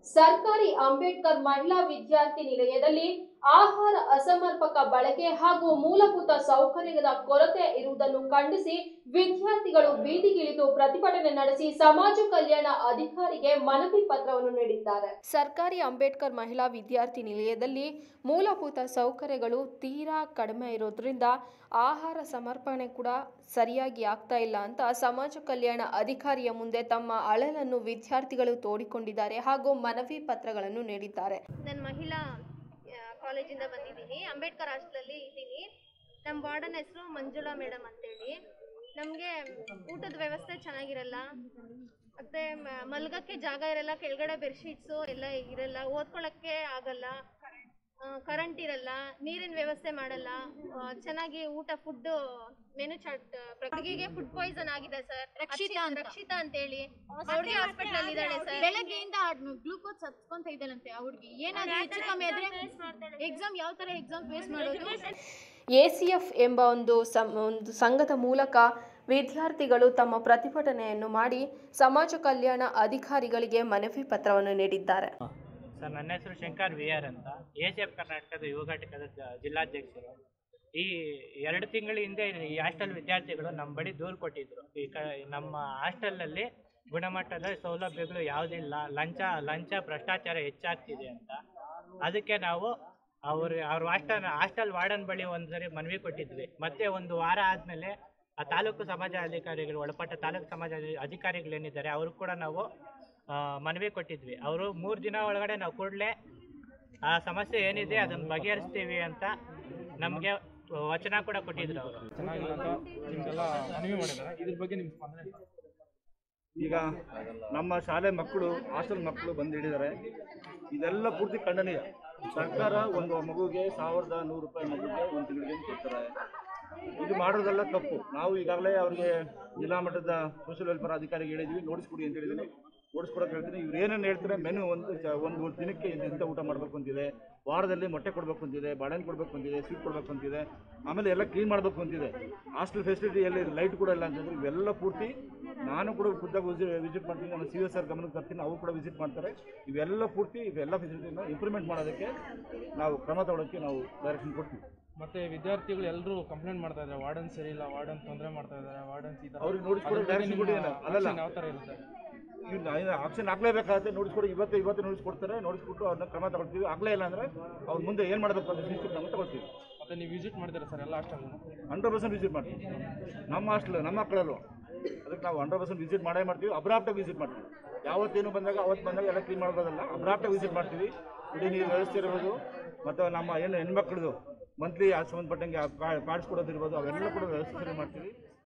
ಸರ್ಕಾರಿ ಅಂಬೇಡ್ಕರ್ ಮಹಿಳಾ ವಿದ್ಯಾರ್ಥಿ ನಿಲಯದಲ್ಲಿ ಆಹಾರ ಅಸಮರ್ಪಕ ಬಳಕೆ ಹಾಗೂ ಮೂಲಭೂತ ಸೌಕರ್ಯದ ಕೊರತೆ ಇರುವುದನ್ನು ಖಂಡಿಸಿ ವಿದ್ಯಾರ್ಥಿಗಳು ಬೀದಿಗಿಳಿದು ಪ್ರತಿಭಟನೆ ನಡೆಸಿ ಸಮಾಜ ಕಲ್ಯಾಣ ಅಧಿಕಾರಿಗೆ ಮನವಿ ಪತ್ರವನ್ನು ನೀಡಿದ್ದಾರೆ ಸರ್ಕಾರಿ ಅಂಬೇಡ್ಕರ್ ಮಹಿಳಾ ವಿದ್ಯಾರ್ಥಿ ನಿಲಯದಲ್ಲಿ ಮೂಲಭೂತ ಸೌಕರ್ಯಗಳು ತೀರಾ ಕಡಿಮೆ ಇರೋದ್ರಿಂದ ಆಹಾರ ಸಮರ್ಪಣೆ ಕೂಡ ಸರಿಯಾಗಿ ಆಗ್ತಾ ಇಲ್ಲ ಅಂತ ಸಮಾಜ ಕಲ್ಯಾಣ ಅಧಿಕಾರಿಯ ಮುಂದೆ ತಮ್ಮ ಅಳಲನ್ನು ವಿದ್ಯಾರ್ಥಿಗಳು ತೋಡಿಕೊಂಡಿದ್ದಾರೆ ಹಾಗೂ ಮನವಿ ಪತ್ರಗಳನ್ನು ನೀಡಿದ್ದಾರೆ ನಾನು ಮಹಿಳಾ ಆ, ಕಾಲೇಜಿಂದ ಬಂದಿದ್ದೀನಿ ಅಂಬೇಡ್ಕರ್ ಹಾಸ್ಟೆಲಲ್ಲಿ ಇದ್ದೀನಿ ನಮ್ಮ ವಾರ್ಡನ್ ಹೆಸರು ಮಂಜುಳಾ ಮೇಡಮ್ ಅಂತೇಳಿ ನಮಗೆ ಊಟದ ವ್ಯವಸ್ಥೆ ಚೆನ್ನಾಗಿರಲ್ಲ ಮತ್ತು ಮಲ್ಗಕ್ಕೆ ಜಾಗ ಇರಲ್ಲ ಕೆಳಗಡೆ ಬೆಡ್ಶೀಟ್ಸು ಎಲ್ಲ ಇರಲ್ಲ ಓದ್ಕೊಳ್ಳೋಕ್ಕೆ ಆಗಲ್ಲ ಕರೆಂಟ್ ಇರಲ್ಲ ನೀರಿನ ವ್ಯವಸ್ಥೆ ಮಾಡಲ್ಲ ಆ, ಚೆನ್ನಾಗಿ ಊಟ ಫುಡ್ ಮೆನು ಚಾರ್ಟ್ ಹುಡುಗಿಗೆ ಫುಡ್ ಪಾಯ್ಸನ್ ಆಗಿದೆ ಸರ್ ರಕ್ಷಿತಾ ಅಂತ. ರಕ್ಷಿತಾ ಅಂತೇಳಿ ಅವ್ರಿಗೆ ಹಾಸ್ಪಿಟಲ್ ಅಲ್ಲಿ ಇದ್ದಾಳೆ ಸರ್ ಬೆಳಗ್ಗೆಯಿಂದ ಗ್ಲೂಕೋಸ್ ಹತ್ಕೊಂತ ಇದ್ದಾಳಂತೆ ಆ ಹುಡುಗಿ ಏನಾದ್ರು ಹೆಚ್ಚು ಕಮ್ಮಿ ಆದ್ರೆ ಎಕ್ಸಾಮ್ ಯಾವ ತರ ಎಕ್ಸಾಮ್ ಫೇಸ್ ಮಾಡೋದು ಎಸಿಎಫ್ ಎಂಬ ಒಂದು ಸಂ ಒಂದು ಸಂಘದ ಮೂಲಕ ವಿದ್ಯಾರ್ಥಿಗಳು ತಮ್ಮ ಪ್ರತಿಭಟನೆಯನ್ನು ಮಾಡಿ ಸಮಾಜ ಕಲ್ಯಾಣ ಅಧಿಕಾರಿಗಳಿಗೆ ಮನವಿ ಪತ್ರವನ್ನು ನೀಡಿದ್ದಾರೆ ಸರ್ ನನ್ನ ಹೆಸರು ಶಂಕರ್ ವಿ ಆರ್ ಅಂತ ಎ ಸಿ ಎಫ್ ಕರ್ನಾಟಕದ ಯುವ ಘಟಕದ ಜ- ಜಿಲ್ಲಾಧ್ಯಕ್ಷರು ಈ ಎರಡು ತಿಂಗಳ ಹಿಂದೆ ಈ ಹಾಸ್ಟೆಲ್ ವಿದ್ಯಾರ್ಥಿಗಳು ನಮ್ಮ ಬಳಿ ದೂರು ಕೊಟ್ಟಿದ್ರು ಈ ಕ ನಮ್ಮ ಹಾಸ್ಟೆಲ್ನಲ್ಲಿ ಗುಣಮಟ್ಟದ ಸೌಲಭ್ಯಗಳು ಯಾವುದಿಲ್ಲ ಲಂಚ ಲಂಚ ಭ್ರಷ್ಟಾಚಾರ ಹೆಚ್ಚಾಗ್ತಿದೆ ಅಂತ ಅದಕ್ಕೆ ನಾವು ಅವ್ರ ಅವ್ರ ಹಾಸ್ಟೆಲ್ ಹಾಸ್ಟೆಲ್ ವಾರ್ಡನ್ ಬಳಿ ಒಂದ್ಸರಿ ಮನವಿ ಕೊಟ್ಟಿದ್ವಿ ಮತ್ತೆ ಒಂದು ವಾರ ಆದಮೇಲೆ ಆ ತಾಲೂಕು ಸಮಾಜ ಅಧಿಕಾರಿಗಳು ಒಳಪಟ್ಟ ತಾಲೂಕು ಸಮಾಜ ಅಧಿ- ಅಧಿಕಾರಿಗಳೇನಿದ್ದಾರೆ ಅವರು ಕೂಡ ನಾವು ಆ, ಮನವಿ ಕೊಟ್ಟಿದ್ವಿ ಅವರು ಮೂರು ದಿನ ಒಳಗಡೆ ನಾವು ಕೂಡಲೇ ಆ ಸಮಸ್ಯೆ ಏನಿದೆ ಅದನ್ನು ಬಗೆಹರಿಸ್ತೀವಿ ಅಂತ ನಮಗೆ ವಚನ ಕೂಡ ಕೊಟ್ಟಿದ್ರು ಅವರು ಚೆನ್ನಾಗಿಲ್ಲ ಅಂತ ನಿಮ್ಗೆಲ್ಲ ಮನವಿ ಮಾಡಿದ್ದಾರೆ ಇದ್ರ ಬಗ್ಗೆ ನಿಮ್ಮ ಸ್ಪಂದನೆ ಏನು? ಈಗ ನಮ್ಮ ಶಾಲೆ ಮಕ್ಕಳು ಹಾಸ್ಟೆಲ್ ಮಕ್ಕಳು ಬಂದು ಹಿಡಿದ್ದಾರೆ ಇದೆಲ್ಲ ಪೂರ್ತಿ ಖಂಡನೀಯ ಸರ್ಕಾರ ಒಂದು ಮಗುಗೆ ಸಾವಿರದ ನೂರು ರೂಪಾಯಿ ಮಗುಗೆ ಒಂದು ತಿಂಗಳಿಗೆ ಕೊಡ್ತಾರೆ ಇದು ಮಾಡೋದೆಲ್ಲ ತಪ್ಪು ನಾವು ಈಗಾಗಲೇ ಅವರಿಗೆ ಜಿಲ್ಲಾ ಮಟ್ಟದ ಸೋಷಿಯಲ್ ವೆಲ್ಫೇರ್ ಅಧಿಕಾರಿಗೆ ಹೇಳಿದ್ವಿ ನೋಟಿಸ್ ಕೊಡಿ ಅಂತ ಹೇಳಿದ್ದೀನಿ ನೋಟಿಸ್ ಕೊಡೋಕೆ ಹೇಳ್ತೀನಿ ಇವ್ರು ಏನೇನು ಹೇಳ್ತಾರೆ ಮೆನು ಒಂದು ಚ- ಒಂದು ದಿನಕ್ಕೆ ಇಂಥ ಊಟ ಮಾಡಬೇಕು ಅಂತಿದೆ ವಾರದಲ್ಲಿ ಮೊಟ್ಟೆ ಕೊಡಬೇಕು ಅಂತಿದೆ ಬಾಳೆಹಣ್ಣು ಕೊಡಬೇಕು ಅಂತಿದೆ ಸ್ವೀಟ್ ಕೊಡಬೇಕು ಅಂತಿದೆ ಆಮೇಲೆ ಎಲ್ಲ ಕ್ಲೀನ್ ಮಾಡಬೇಕು ಅಂತಿದೆ ಹಾಸ್ಟೆಲ್ ಫೆಸಿಲಿಟಿ ಎಲ್ಲಿ ಲೈಟ್ ಕೂಡ ಇಲ್ಲ ಅಂತಂದ್ರೆ ಇವೆಲ್ಲ ಪೂರ್ತಿ ನಾನು ಕೂಡ ಖುದ್ದಾಗಿ ವಿಸಿಟ್ ಮಾಡ್ತೀನಿ ನಮ್ಮ ಸಿ ಎಸ್ ಆರ್ ಗಮನಕ್ಕೆ ತರ್ತೀನಿ ಅವರು ಕೂಡ ವಿಸಿಟ್ ಮಾಡ್ತಾರೆ ಇವೆಲ್ಲ ಪೂರ್ತಿ ಇವೆಲ್ಲ ಫೆಸಿಲಿಟಿನ ಇಂಪ್ರೂವ್ಮೆಂಟ್ ಮಾಡೋದಕ್ಕೆ ನಾವು ಕ್ರಮ ತಗೊಳ್ಳೋಕ್ಕೆ ನಾವು ಡೈರೆಕ್ಷನ್ ಕೊಡ್ತೀವಿ ಮತ್ತೆ ವಿದ್ಯಾರ್ಥಿಗಳು ಎಲ್ಲರೂ ಕಂಪ್ಲೇಂಟ್ ಮಾಡ್ತಾ ಇದ್ದಾರೆ ವಾರ್ಡನ್ ಸರಿ ಇಲ್ಲ ವಾರ್ಡನ್ ತೊಂದರೆ ಮಾಡ್ತಾ ಇದ್ದಾರೆ ವಾರ್ಡನ್ಸ್ ಈ ತರ ಅವ್ರಿಗೆ ನೋಟಿಸ್ ಕೊಡೋ ಅದ್ರ ಬಗ್ಗೆ ಡೈರೆಕ್ಷನ್ ನಿಮ್ಮ ಕೊಟ್ಟಿದ್ದೇನೆ ಅಲ್ಲಲ್ಲ action ಯಾವ ತರ ಇರುತ್ತೆ ಇವ್ರು ಆಕ್ಷನ್ ಹಾಕ್ಲೇಬೇಕಾಗುತ್ತೆ ನೋಟಿಸ್ ಕೊಡಿ ಇವತ್ತು ಇವತ್ತು ನೋಟಿಸ್ ಕೊಡ್ತಾರೆ ನೋಟಿಸ್ ಕೊಟ್ಟು ಅವ್ರನ್ನ ಕ್ರಮ ತಗೊಳ್ತೀವಿ ಆಗಲೇ ಇಲ್ಲ ಅಂದರೆ ಅವ್ರ ಮುಂದೆ ಏನು ಮಾಡಬೇಕು ಅಂತ ಶಿಸ್ತು ಕ್ರಮ ತಗೊಳ್ತೀವಿ ಮತ್ತೆ ನೀವು ವಿಸಿಟ್ ಮಾಡಿದ್ದೀರಾ ಸರ್ ಎಲ್ಲ ಹಾಸ್ಟೆಲ್ ಹಂಡ್ರೆಡ್ ಪರ್ಸೆಂಟ್ ವಿಸಿಟ್ ಮಾಡ್ತೀವಿ ನಮ್ಮ ಹಾಸ್ಟೆಲ್ ನಮ್ಮ ಮಕ್ಕಳಲ್ಲೂ ಅದಕ್ಕೆ ನಾವು ಹಂಡ್ರೆಡ್ ಪರ್ಸೆಂಟ್ ವಿಸಿಟ್ ಮಾಡೇ ಮಾಡ್ತೀವಿ ಅಬ್ರಾಪ್ಟಾಗಿ ವಿಸಿಟ್ ಮಾಡ್ತೀವಿ ಯಾವತ್ತೇನು ಬಂದಾಗ ಅವತ್ತು ಬಂದಾಗ ಎಲ್ಲ ಕ್ಲೀನ್ ಮಾಡೋದಲ್ಲ ಅಬ್ರಾಪ್ಟಾಗಿ ವಿಸಿಟ್ ಮಾಡ್ತೀವಿ ಕುಡಿ ನೀರು ವ್ಯವಸ್ಥೆ ಇರ್ಬೋದು ಮತ್ತು ನಮ್ಮ ಏನು ಹೆಣ್ಮಕ್ಳದು ಮಂತ್ಲಿ ಸಂಬಂಧಪಟ್ಟಂಗೆ ಕಾರ್ಡ್ಸ್ ಕೊಡೋದಿರ್ಬೋದು ಅವೆಲ್ಲ ಕೂಡ ವ್ಯವಸ್ಥೆ ಸರಿ ಮಾಡ್ತೀವಿ